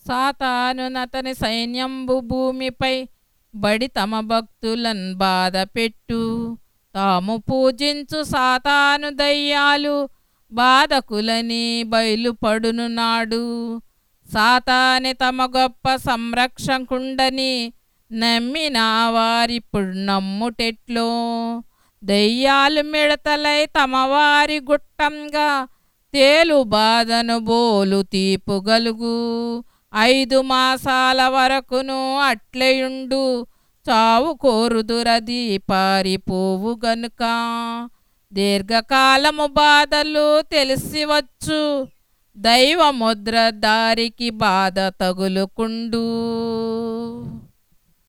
సాతానునతని సైన్యంబు భూమిపై బడి తమ భక్తులన్ బాధ పెట్టు తాము పూజించు సాతాను దయ్యాలు బాధకులని బయలుపడును నాడు సాతాని తమ గొప్ప సంరక్షకుండని నమ్మిన వారిప్పుడు నమ్ముటెట్లో దెయ్యాలు మిడతలై తమ వారి గుట్టంగా తేలు బాధను బోలు తీపుగలుగు ఐదు మాసాల వరకును అట్లేయుండు చావు కోరుదురది పారిపోవు గనుక దీర్ఘకాలము బాధలు తెలిసివచ్చు దైవ ముద్ర దారికి బాధ తగులుకుండు